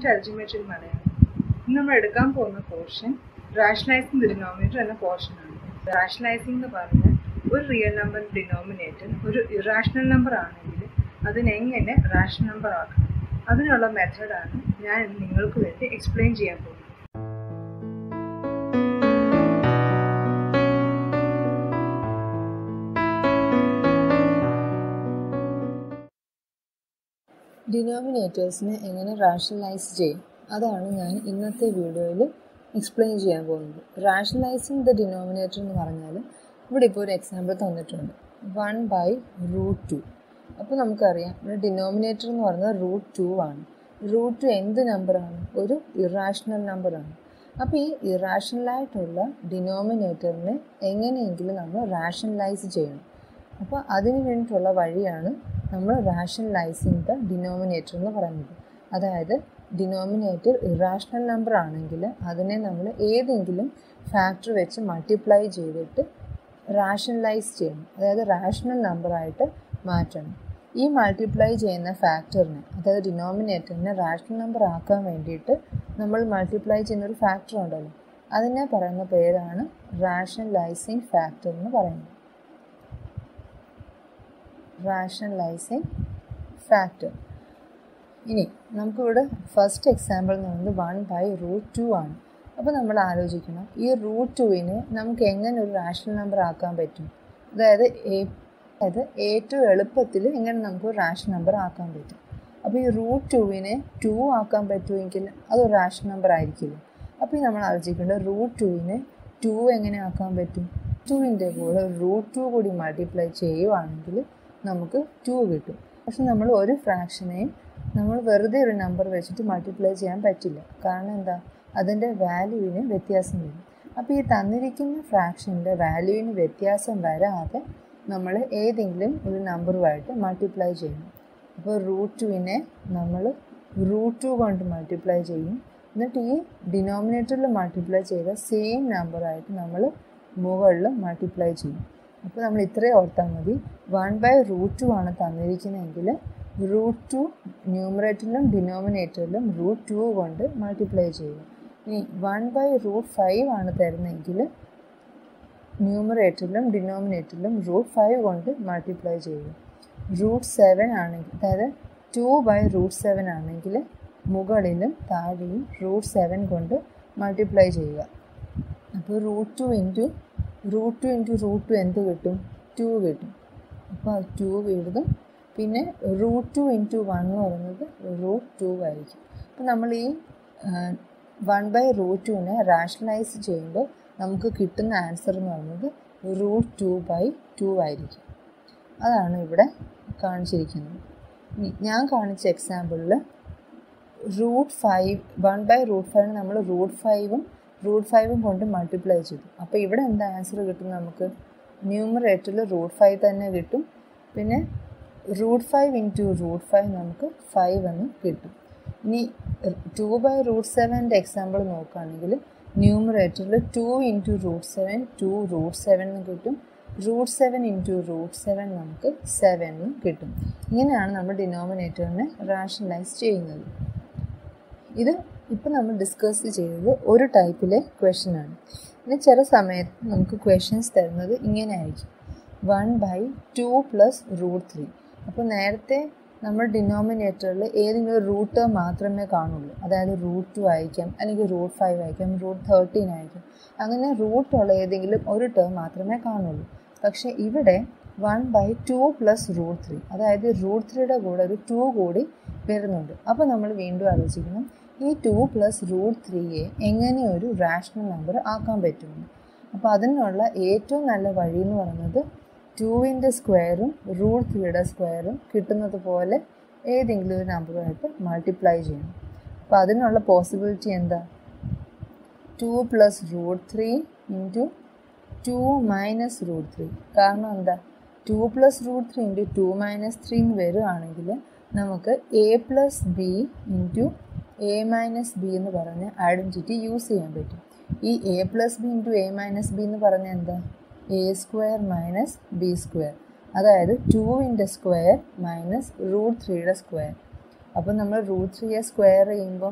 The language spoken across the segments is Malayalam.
ടു അൽജിമേറ്ററി മലയാളം ഇന്ന് നമ്മൾ എടുക്കാൻ പോകുന്ന പോർഷൻ റാഷണലൈസിംഗ് ദി ഡിനോമിനേറ്റർ എന്ന പോർഷനാണ് റാഷണലൈസിംഗ് എന്ന് പറഞ്ഞാൽ ഒരു റിയൽ നമ്പർ ഡിനോമിനേറ്റർ ഒരു ഇറാഷണൽ നമ്പർ ആണെങ്കിൽ അതിനെങ്ങനെ റാഷണൽ നമ്പർ ആക്കണം അതിനുള്ള മെത്തേഡാണ് ഞാൻ ഇന്ന് നിങ്ങൾക്ക് വേണ്ടി എക്സ്പ്ലെയിൻ ചെയ്യാൻ പോകുന്നത് ഡിനോമിനേറ്റേഴ്സിനെ എങ്ങനെ റാഷണലൈസ് ചെയ്യും അതാണ് ഞാൻ ഇന്നത്തെ വീഡിയോയിൽ എക്സ്പ്ലെയിൻ ചെയ്യാൻ പോകുന്നത് റാഷണലൈസിങ് ദ ഡിനോമിനേറ്റർ എന്ന് പറഞ്ഞാൽ ഇവിടെ ഇപ്പോൾ ഒരു എക്സാമ്പിൾ തന്നിട്ടുണ്ട് വൺ ബൈ റൂട്ട് ടു അപ്പോൾ നമുക്കറിയാം ഇവിടെ ഡിനോമിനേറ്റർ എന്ന് പറയുന്നത് റൂട്ട് ടു ആണ് റൂട്ട് ടു എന്ത് നമ്പറാണ് ഒരു ഇറാഷണൽ നമ്പറാണ് അപ്പോൾ ഈ ഇറാഷണലായിട്ടുള്ള ഡിനോമിനേറ്ററിനെ എങ്ങനെയെങ്കിലും നമ്മൾ റാഷണലൈസ് ചെയ്യണം അപ്പോൾ അതിന് വേണ്ടിയിട്ടുള്ള വഴിയാണ് നമ്മൾ റാഷണലൈസിങ് ദ ഡിനോമിനേറ്റർ എന്ന് പറയുന്നത് അതായത് ഡിനോമിനേറ്റർ ഇറാഷണൽ നമ്പർ ആണെങ്കിൽ അതിനെ നമ്മൾ ഏതെങ്കിലും ഫാക്ടർ വെച്ച് മൾട്ടിപ്ലൈ ചെയ്തിട്ട് റാഷണലൈസ് ചെയ്യണം അതായത് റാഷണൽ നമ്പറായിട്ട് മാറ്റണം ഈ മൾട്ടിപ്ലൈ ചെയ്യുന്ന ഫാക്ടറിനെ അതായത് ഡിനോമിനേറ്ററിനെ റാഷണൽ നമ്പർ ആക്കാൻ വേണ്ടിയിട്ട് നമ്മൾ മൾട്ടിപ്ലൈ ചെയ്യുന്ന ഒരു ഫാക്ടർ ഉണ്ടല്ലോ അതിനെ പറയുന്ന പേരാണ് റാഷണലൈസിങ് ഫാക്ടർ എന്ന് പറയുന്നത് റാഷണലൈസിങ് ഫാക്ടർ ഇനി നമുക്കിവിടെ ഫസ്റ്റ് എക്സാമ്പിൾ എന്ന് പറയുന്നത് വൺ ബൈ റൂട്ട് ടു ആണ് അപ്പോൾ നമ്മൾ ആലോചിക്കണം ഈ റൂട്ട് ടുവിന് നമുക്ക് എങ്ങനെ ഒരു റാഷണൽ നമ്പർ ആക്കാൻ പറ്റും അതായത് എ അതായത് ഏറ്റവും എളുപ്പത്തിൽ എങ്ങനെ നമുക്ക് ഒരു റാഷണൽ നമ്പർ ആക്കാൻ പറ്റും അപ്പോൾ ഈ റൂട്ട് ടുവിനെ ടു ആക്കാൻ പറ്റുമെങ്കിൽ അതൊരു റാഷണൽ നമ്പർ ആയിരിക്കില്ല അപ്പോൾ ഈ നമ്മൾ ആലോചിക്കേണ്ടത് റൂട്ട് ടുവിനെ ടു എങ്ങനെ ആക്കാൻ പറ്റും ടുവിൻ്റെ കൂടെ റൂട്ട് ടു കൂടി മൾട്ടിപ്ലൈ ചെയ്യുവാണെങ്കിൽ നമുക്ക് ടു കിട്ടും പക്ഷെ നമ്മൾ ഒരു ഫ്രാക്ഷനെയും നമ്മൾ വെറുതെ ഒരു നമ്പർ വെച്ചിട്ട് മൾട്ടിപ്ലൈ ചെയ്യാൻ പറ്റില്ല കാരണം എന്താ അതിൻ്റെ വാല്യൂവിന് വ്യത്യാസം വരും അപ്പോൾ ഈ തന്നിരിക്കുന്ന ഫ്രാക്ഷൻ്റെ വാല്യൂവിന് വ്യത്യാസം വരാതെ നമ്മൾ ഏതെങ്കിലും ഒരു നമ്പറുമായിട്ട് മൾട്ടിപ്ലൈ ചെയ്യണം അപ്പോൾ റൂട്ട് ടുവിനെ നമ്മൾ റൂട്ട് ടു കൊണ്ട് മൾട്ടിപ്ലൈ ചെയ്യും എന്നിട്ട് ഈ ഡിനോമിനേറ്ററിൽ മൾട്ടിപ്ലൈ ചെയ്ത സെയിം നമ്പറായിട്ട് നമ്മൾ മുകളിൽ മൾട്ടിപ്ലൈ ചെയ്യും അപ്പോൾ നമ്മൾ ഇത്രയും ഓർത്താൽ മതി വൺ ബൈ റൂട്ട് ടു ആണ് തന്നിരിക്കുന്നതെങ്കിൽ റൂട്ട് ടു ന്യൂമറേറ്ററിലും ഡിനോമിനേറ്ററിലും റൂട്ട് ടു കൊണ്ട് മൾട്ടിപ്ലൈ ചെയ്യുക ഇനി വൺ ബൈ റൂട്ട് ഫൈവ് ആണ് തരുന്നതെങ്കിൽ ന്യൂമറേറ്ററിലും ഡിനോമിനേറ്ററിലും റൂട്ട് ഫൈവ് കൊണ്ട് മൾട്ടിപ്ലൈ ചെയ്യുക റൂട്ട് സെവൻ ആണെങ്കിൽ അതായത് ടു ബൈ റൂട്ട് സെവൻ ആണെങ്കിൽ മുകളിലും താഴെയും റൂട്ട് സെവൻ കൊണ്ട് മൾട്ടിപ്ലൈ ചെയ്യുക അപ്പോൾ root two into root two into root two എന്ത് കിട്ടും ടു കിട്ടും അപ്പോൾ ടു എഴുതും പിന്നെ റൂട്ട് ടു ഇൻറ്റു വൺ എന്ന് പറയുന്നത് റൂട്ട് ടു ആയിരിക്കും അപ്പോൾ നമ്മൾ ഈ വൺ ബൈ റൂട്ട് ടുവിനെ റാഷണലൈസ് ചെയ്യുമ്പോൾ നമുക്ക് കിട്ടുന്ന ആൻസർ എന്ന് പറയുന്നത് റൂട്ട് ടു ബൈ ടു ആയിരിക്കും അതാണ് ഇവിടെ കാണിച്ചിരിക്കുന്നത് ഞാൻ കാണിച്ച എക്സാമ്പിളിൽ root five one by root five നമ്മൾ റൂട്ട് ഫൈവും റൂട്ട് ഫൈവും കൊണ്ട് മൾട്ടിപ്ലൈ ചെയ്തു അപ്പോൾ ഇവിടെ എന്താ ആൻസർ കിട്ടും നമുക്ക് ന്യൂമറേറ്ററിൽ റൂട്ട് ഫൈവ് തന്നെ കിട്ടും പിന്നെ root five into root five നമുക്ക് ഫൈവ് എന്ന് കിട്ടും ഇനി ടു ബൈ റൂട്ട് സെവൻ്റെ എക്സാമ്പിൾ നോക്കുകയാണെങ്കിൽ ന്യൂമറേറ്ററിൽ two into root seven two root seven എന്ന് കിട്ടും root seven into root seven നമുക്ക് സെവൻ എന്നും കിട്ടും ഇങ്ങനെയാണ് നമ്മൾ ഡിനോമിനേറ്ററിനെ റാഷണലൈസ് ചെയ്യുന്നത് ഇത് ഇപ്പം നമ്മൾ ഡിസ്കസ് ചെയ്തത് ഒരു ടൈപ്പിലെ ക്വസ്റ്റ്യൻ ആണ് ഇനി ചില സമയത്ത് നമുക്ക് ക്വസ്റ്റ്യൻസ് തരുന്നത് ഇങ്ങനെ ആയിരിക്കും one by two plus root three അപ്പോൾ നേരത്തെ നമ്മൾ ഡിനോമിനേറ്ററിൽ ഏതെങ്കിലും റൂട്ട് മാത്രമേ കാണുള്ളൂ അതായത് റൂട്ട് ടു ആയിരിക്കാം അല്ലെങ്കിൽ റൂട്ട് ഫൈവ് ആയിരിക്കാം റൂട്ട് തേർട്ടീൻ ആയിരിക്കും അങ്ങനെ റൂട്ടുള്ള ഏതെങ്കിലും ഒരു ടേം മാത്രമേ കാണുള്ളൂ പക്ഷേ ഇവിടെ one by two plus root three അതായത് റൂട്ട് ത്രീയുടെ കൂടെ ഒരു ടു കൂടി വരുന്നുണ്ട് അപ്പോൾ നമ്മൾ വീണ്ടും ആലോചിക്കണം ഈ ടു പ്ലസ് റൂട്ട് ത്രീയെ എങ്ങനെ ഒരു റാഷണൽ നമ്പർ ആക്കാൻ പറ്റുമെന്ന് അപ്പോൾ അതിനുള്ള ഏറ്റവും നല്ല വഴി എന്ന് പറയുന്നത് ടുവിൻ്റെ സ്ക്വയറും റൂട്ട് ത്രീയുടെ സ്ക്വയറും കിട്ടുന്നത് പോലെ ഏതെങ്കിലും ഒരു നമ്പറുമായിട്ട് മൾട്ടിപ്ലൈ ചെയ്യണം അപ്പോൾ അതിനുള്ള പോസിബിലിറ്റി എന്താ two plus root three into two minus root three കാരണം എന്താ two plus root three into two minus three എന്ന് വരികയാണെങ്കിൽ നമുക്ക് A plus B into A minus B എന്ന് പറഞ്ഞ ഐഡൻറ്റിറ്റി യൂസ് ചെയ്യാൻ പറ്റും ഈ A plus B into A minus B എന്ന് പറഞ്ഞാൽ എന്താ A square minus B square അതായത് ടുവിൻ്റെ സ്ക്വയർ മൈനസ് റൂട്ട് ത്രീയുടെ സ്ക്വയർ അപ്പോൾ നമ്മൾ റൂട്ട് ത്രീയെ സ്ക്വയർ ചെയ്യുമ്പം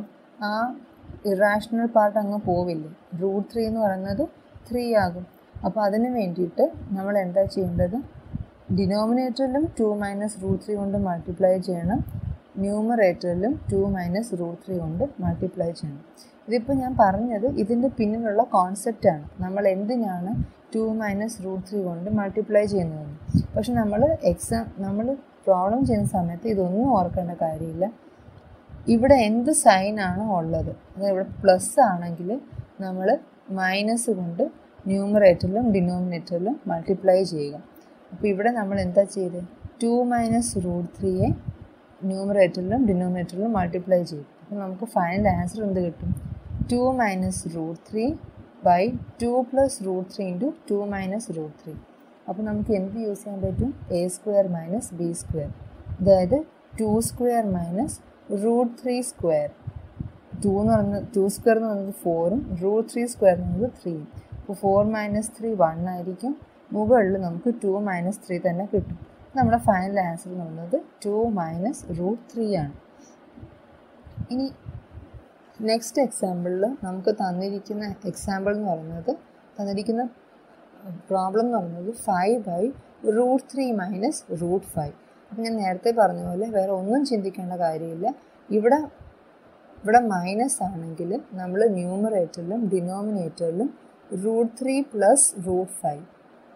ആ ഇറാഷണൽ പാർട്ട് അങ്ങ് പോവില്ല റൂട്ട് ത്രീ എന്ന് പറയുന്നത് ത്രീ ആകും അപ്പോൾ അതിന് വേണ്ടിയിട്ട് നമ്മൾ എന്താ ചെയ്യേണ്ടത് ഡിനോമിനേറ്ററിലും ടു മൈനസ് റൂട്ട് ത്രീ കൊണ്ട് മൾട്ടിപ്ലൈ ചെയ്യണം ന്യൂമറേറ്ററിലും ടു മൈനസ് റൂട്ട് ത്രീ കൊണ്ട് മൾട്ടിപ്ലൈ ചെയ്യണം ഇതിപ്പോൾ ഞാൻ പറഞ്ഞത് ഇതിൻ്റെ പിന്നിലുള്ള കോൺസെപ്റ്റാണ് നമ്മൾ എന്തിനാണ് ടു മൈനസ് റൂട്ട് ത്രീ കൊണ്ട് മൾട്ടിപ്ലൈ ചെയ്യുന്നതെന്ന് പക്ഷെ നമ്മൾ എക്സാം നമ്മൾ പ്രോബ്ലം ചെയ്യുന്ന സമയത്ത് ഇതൊന്നും ഓർക്കേണ്ട കാര്യമില്ല ഇവിടെ എന്ത് സൈനാണോ ഉള്ളത് അതായത് ഇവിടെ പ്ലസ് ആണെങ്കിൽ നമ്മൾ മൈനസ് കൊണ്ട് ന്യൂമറേറ്ററിലും ഡിനോമിനേറ്ററിലും മൾട്ടിപ്ലൈ ചെയ്യുക അപ്പോൾ ഇവിടെ നമ്മൾ എന്താ ചെയ്തത് ടു മൈനസ് റൂട്ട് ത്രീയെ ന്യൂമറേറ്ററിലും ഡിനോമിനേറ്ററിലും മൾട്ടിപ്ലൈ ചെയ്യും അപ്പോൾ നമുക്ക് ഫൈനൽ ആൻസർ എന്ത് കിട്ടും two minus root three by two plus root three into two minus root three അപ്പോൾ നമുക്ക് എന്ത് യൂസ് ചെയ്യാൻ പറ്റും A square minus B square അതായത് two square minus root three square two എന്ന് പറയുന്നത് ടു സ്ക്വയർ എന്ന് പറയുന്നത് ഫോറും റൂട്ട് ത്രീ സ്ക്വയർ എന്ന് പറയുന്നത് ത്രീയും അപ്പോൾ ഫോർ മൈനസ് ത്രീ വൺ ആയിരിക്കും മുകളിൽ നമുക്ക് ടു മൈനസ് ത്രീ തന്നെ കിട്ടും നമ്മുടെ ഫൈനൽ ആൻസർ എന്ന് പറയുന്നത് ടു മൈനസ് റൂട്ട് ത്രീ ആണ് ഇനി നെക്സ്റ്റ് എക്സാമ്പിളിൽ നമുക്ക് തന്നിരിക്കുന്ന എക്സാമ്പിൾ എന്ന് പറയുന്നത് തന്നിരിക്കുന്ന പ്രോബ്ലം എന്ന് പറയുന്നത് five by root three minus root five അപ്പം ഞാൻ നേരത്തെ പറഞ്ഞ പോലെ വേറെ ഒന്നും ചിന്തിക്കേണ്ട കാര്യമില്ല ഇവിടെ ഇവിടെ മൈനസ് ആണെങ്കിൽ നമ്മൾ ന്യൂമറേറ്ററിലും ഡിനോമിനേറ്ററിലും root three plus root five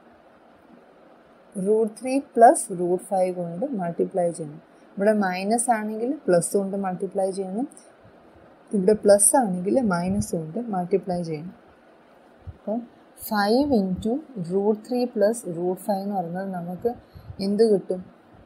root three plus root five കൊണ്ട് മൾട്ടിപ്ലൈ ചെയ്യണം ഇവിടെ മൈനസ് ആണെങ്കിൽ പ്ലസ് കൊണ്ട് മൾട്ടിപ്ലൈ ചെയ്യണം ഇവിടെ പ്ലസ് ആണെങ്കിൽ മൈനസ് കൊണ്ട് മൾട്ടിപ്ലൈ ചെയ്യണം അപ്പം five into root three plus root five എന്ന് പറയുന്നത് നമുക്ക് എന്ത് കിട്ടും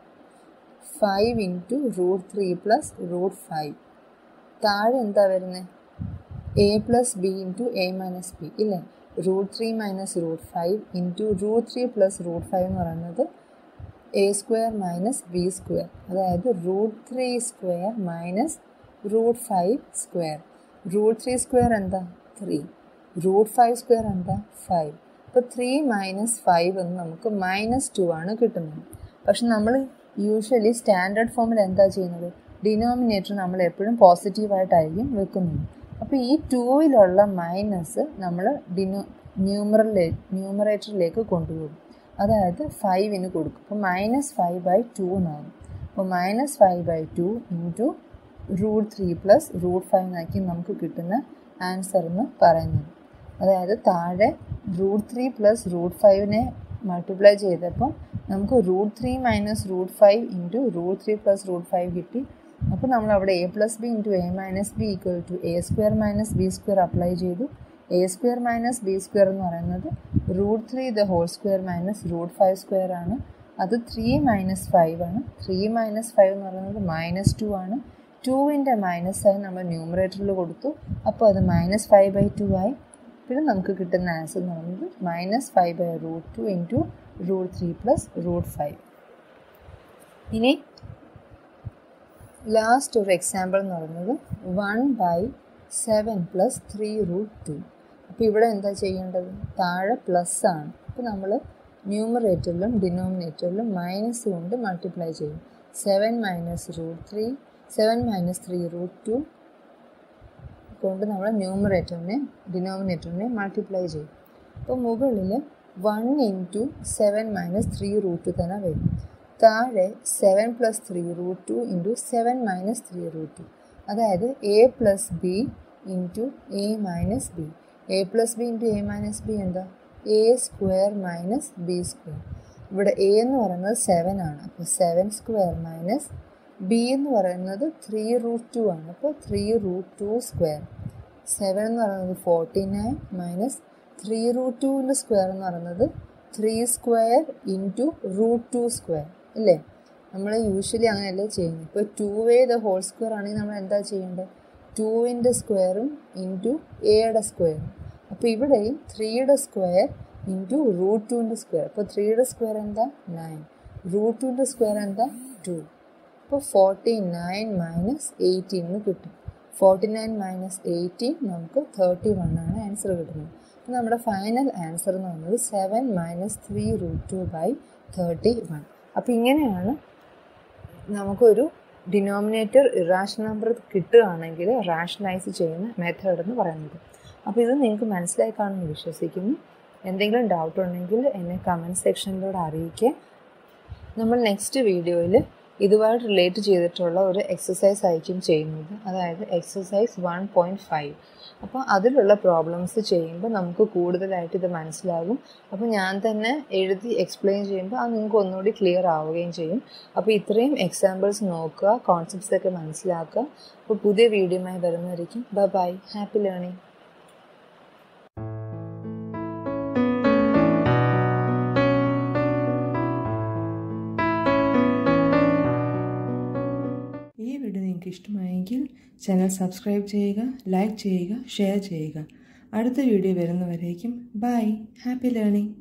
five into root three plus root five താഴെ എന്താ വരുന്നത് A plus B into A minus B ഇല്ലേ root three minus root five into root three plus root five എന്ന് പറയുന്നത് A square minus B square അതായത് root three square minus root five square root three square എന്താ ത്രീ റൂട്ട് ഫൈവ് സ്ക്വയർ എന്താ ഫൈവ് അപ്പോൾ ത്രീ മൈനസ് ഫൈവ് എന്ന് നമുക്ക് മൈനസ് ടു ആണ് കിട്ടുന്നത് പക്ഷെ നമ്മൾ യൂഷ്വലി സ്റ്റാൻഡേർഡ് ഫോമിൽ എന്താ ചെയ്യുന്നത് ഡിനോമിനേറ്റർ നമ്മൾ എപ്പോഴും പോസിറ്റീവായിട്ടായിരിക്കും വെക്കുന്നത് അപ്പോൾ ഈ ടൂവിലുള്ള മൈനസ് നമ്മൾ ഡിനോ ന്യൂമറിലേ ന്യൂമറേറ്ററിലേക്ക് കൊണ്ടുപോകും അതായത് ഫൈവിന് കൊടുക്കും അപ്പോൾ മൈനസ് ഫൈവ് ബൈ ടു എന്നാകും അപ്പോൾ minus five by two into root three plus root ഫൈവ് എന്നാക്കി നമുക്ക് കിട്ടുന്ന ആൻസർ എന്ന് പറയുന്നത് അതായത് താഴെ റൂട്ട് ത്രീ പ്ലസ് റൂട്ട് ഫൈവിനെ മൾട്ടിപ്ലൈ ചെയ്തപ്പോൾ നമുക്ക് root three minus root five into root three plus root five കിട്ടി അപ്പോൾ നമ്മൾ അവിടെ A plus B into A minus B equal to A square minus B square apply ചെയ്തു A square minus B square എന്ന് പറയുന്നത് root three the whole square minus root five square ആണ് അത് ത്രീ മൈനസ് ഫൈവ് ആണ് ത്രീ മൈനസ് ഫൈവ് എന്ന് പറയുന്നത് മൈനസ് ടു ആണ് ടുവിൻ്റെ മൈനസ് ആയി നമ്മൾ ന്യൂമറേറ്ററിൽ കൊടുത്തു അപ്പോൾ അത് മൈനസ് ഫൈവ് ബൈ ടു ആയി പിന്നെ നമുക്ക് കിട്ടുന്ന ആൻസർ എന്ന് പറയുന്നത് minus five by root two into root three plus root five ഇനി ലാസ്റ്റ് ഒരു എക്സാമ്പിൾ എന്ന് പറയുന്നത് one by seven plus three root two അപ്പോൾ ഇവിടെ എന്താ ചെയ്യേണ്ടത് താഴെ പ്ലസ് ആണ് അപ്പോൾ നമ്മൾ ന്യൂമറേറ്ററിലും ഡിനോമിനേറ്ററിലും മൈനസ് കൊണ്ട് മൾട്ടിപ്ലൈ ചെയ്യും seven minus root three seven minus three root two കൊണ്ട് നമ്മൾ ന്യൂമറേറ്ററിനെ ഡിനോമിനേറ്ററിനെ മൾട്ടിപ്ലൈ ചെയ്യും അപ്പോൾ മുകളിൽ one into seven minus three root two തന്നെ വരും താഴെ seven plus three root two into seven minus three root two അതായത് A plus B into A minus B A plus B into A minus B എന്താ A square minus B square ഇവിടെ എ എന്ന് പറയുന്നത് സെവൻ ആണ് അപ്പോൾ സെവൻ സ്ക്വയർ മൈനസ് ബി എന്ന് പറയുന്നത് ത്രീ റൂട്ട് ടു ആണ് അപ്പോൾ three root two square seven എന്ന് പറയുന്നത് forty nine minus three root ടുവിൻ്റെ സ്ക്വയർ എന്ന് പറയുന്നത് three square into root two square അല്ലേ നമ്മൾ യൂഷ്വലി അങ്ങനെയല്ലേ ചെയ്യുന്നത് ഇപ്പോൾ to way the whole square ആണെങ്കിൽ നമ്മൾ എന്താ ചെയ്യേണ്ടത് ടുവിൻ്റെ സ്ക്വയറും ഇൻറ്റു എയുടെ സ്ക്വയറും അപ്പോൾ ഇവിടെയും ത്രീയുടെ സ്ക്വയർ ഇൻറ്റു റൂട്ട് ടുവിൻ്റെ സ്ക്വയർ അപ്പോൾ ത്രീയുടെ സ്ക്വയർ എന്താ നയൻ റൂട്ട് ടുവിൻ്റെ സ്ക്വയർ എന്താ ടു അപ്പോൾ ഫോർട്ടി നയൻ മൈനസ് എയ്റ്റീൻ എന്ന് കിട്ടും ഫോർട്ടി നയൻ മൈനസ് എയ്റ്റീൻ നമുക്ക് തേർട്ടി വൺ ആണ് ആൻസർ കിട്ടുന്നത് അപ്പോൾ നമ്മുടെ ഫൈനൽ ആൻസർ എന്ന് പറയുന്നത് seven minus three root two by thirty one അപ്പോൾ ഇങ്ങനെയാണ് നമുക്കൊരു ഡിനോമിനേറ്റർ ഇറാഷണൽ നമ്പർ കിട്ടുകയാണെങ്കിൽ റാഷണലൈസ് ചെയ്യുന്ന മെത്തേഡ് എന്ന് പറയുന്നത് അപ്പോൾ ഇത് നിങ്ങൾക്ക് മനസ്സിലായി കാണുമെന്ന് വിശ്വസിക്കുന്നു എന്തെങ്കിലും ഡൗട്ട് ഉണ്ടെങ്കിൽ എന്നെ കമൻറ്റ് സെക്ഷനിലൂടെ അറിയിക്കുക നമ്മൾ നെക്സ്റ്റ് വീഡിയോയിൽ ഇതുമായിട്ട് റിലേറ്റ് ചെയ്തിട്ടുള്ള ഒരു എക്സസൈസ് ആയിരിക്കും ചെയ്യുന്നത് അതായത് എക്സസൈസ് വൺ പോയിൻറ്റ് ഫൈവ് അപ്പോൾ അതിലുള്ള പ്രോബ്ലംസ് ചെയ്യുമ്പോൾ നമുക്ക് കൂടുതലായിട്ട് ഇത് മനസ്സിലാകും അപ്പോൾ ഞാൻ തന്നെ എഴുതി എക്സ്പ്ലെയിൻ ചെയ്യുമ്പോൾ അത് നിങ്ങൾക്ക് ഒന്നുകൂടി ക്ലിയർ ആവുകയും ചെയ്യും അപ്പോൾ ഇത്രയും എക്സാമ്പിൾസ് നോക്കുക കോൺസെപ്റ്റ്സ് ഒക്കെ മനസ്സിലാക്കുക അപ്പോൾ പുതിയ വീഡിയോയുമായി വരുന്നതായിരിക്കും ബൈ ബൈ ഹാപ്പി ലേണിംഗ് ഈ വീഡിയോ നിങ്ങൾക്ക് ഇഷ്ടമായെങ്കിൽ ചാനൽ സബ്സ്ക്രൈബ് ചെയ്യുക ലൈക്ക് ചെയ്യുക ഷെയർ ചെയ്യുക അടുത്ത വീഡിയോ വരുന്നവരേക്കും ബൈ ഹാപ്പി ലേണിംഗ്